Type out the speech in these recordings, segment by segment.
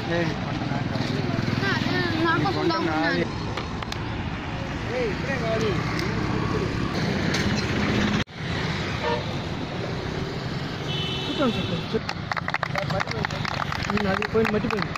లేదు నాకోసం కొండ దాక్కున్నాను. నాది. ఏయ్, ఇప్పుడే కాదు కూర్చోండి సార్ కూర్చోండి. అది పోయింది మట్టిపోయింది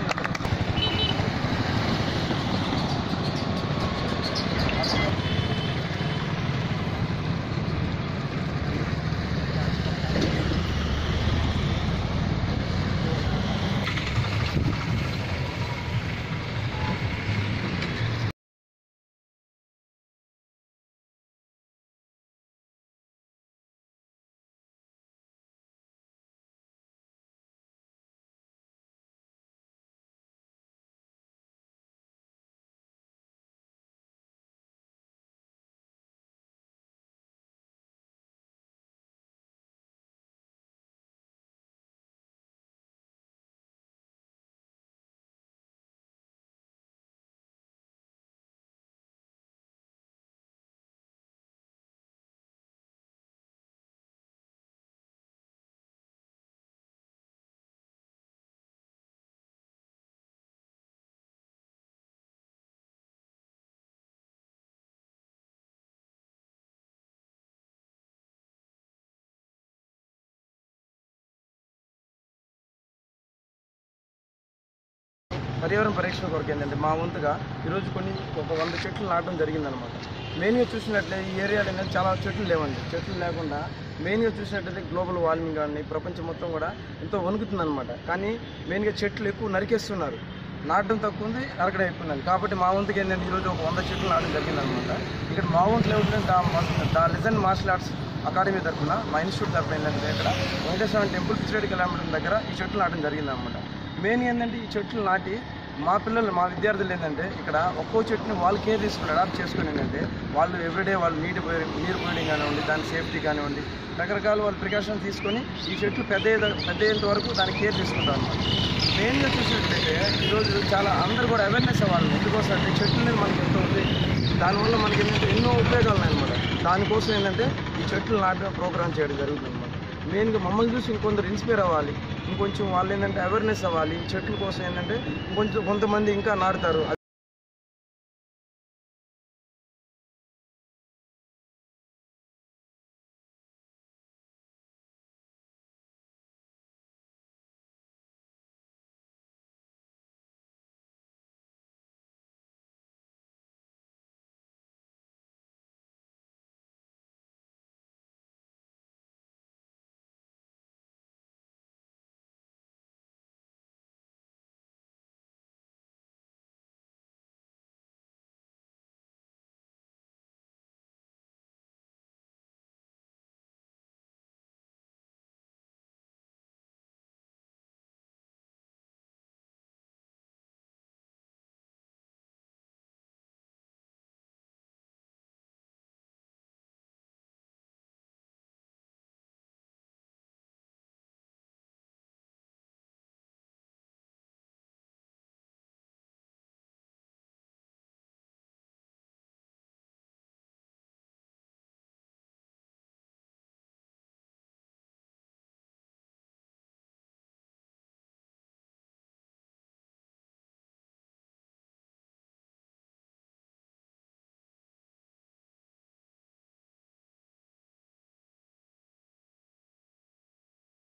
పర్యావరణ పరీక్షల కొరకు ఏంటంటే మా వంతుగా ఈరోజు కొన్ని ఒక వంద చెట్లు నాటడం జరిగిందనమాట మెయిన్గా చూసినట్లయితే ఈ ఏరియాలో ఏంటంటే చాలా చెట్లు లేవండి చెట్లు లేకుండా మెయిన్గా చూసినట్లయితే గ్లోబల్ వార్మింగ్ కానీ ప్రపంచం మొత్తం కూడా ఎంతో వణుకుతుందన్నమాట కానీ మెయిన్గా చెట్లు ఎక్కువ నరికేస్తున్నారు నాటడం తక్కువ ఉంది నరకడం ఎక్కువ ఉంది కాబట్టి మా వంతుకి ఏంటంటే ఈరోజు ఒక వంద చెట్లు నాటడం జరిగిందనమాట ఇక్కడ మా వంతులో ఏంటంటే the legend martial arts academy తరఫున మా ఇన్స్టిట్యూట్ తరఫున ఏంటంటే ఇక్కడ వెంకటేశ్వర టెంపుల్ పిచ్చిరెడ్డి కిలోమీటర్ దగ్గర ఈ చెట్లు నాటడం జరిగిందనమాట మెయిన్ ఏంటంటే ఈ చెట్లు నాటి మా పిల్లలు మా విద్యార్థులు ఏంటంటే ఇక్కడ ఒక్కో చెట్టుని వాళ్ళు కేర్ తీసుకుని అడాప్ట్ చేసుకుని ఏంటంటే వాళ్ళు ఎవ్రీడే వాళ్ళు నీటి పోయి నీరు పోయడం కానివ్వండి దాని సేఫ్టీ కానివ్వండి రకరకాల వాళ్ళు ప్రికాషన్ తీసుకొని ఈ చెట్లు పెద్ద అయ్యే- పెద్ద అయ్యేంత వరకు దాని కేర్ తీసుకుంటారు అనమాట మెయిన్గా చూసినట్లయితే ఈరోజు చాలా అందరూ కూడా అవేర్నెస్ అవ్వాలి ఎందుకోసం అంటే చెట్ల మీద మనకి ఎంతో ఉంది దానివల్ల మనకి ఏంటంటే ఎన్నో ఉపయోగాలు ఉన్నాయన్నమాట దానికోసం ఏంటంటే ఈ చెట్లు నాటడం ప్రోగ్రామ్ చేయడం జరుగుతుంది అనమాట మెయిన్గా మమ్మల్ని చూసి ఇంకొందరు ఇన్స్పైర్ అవ్వాలి ఇంకొంచెం వాళ్ళు ఏంటంటే అవేర్నెస్ అవ్వాలి ఈ చెట్ల కోసం ఏంటంటే ఇంకొంచెం కొంతమంది ఇంకా నాటుతారు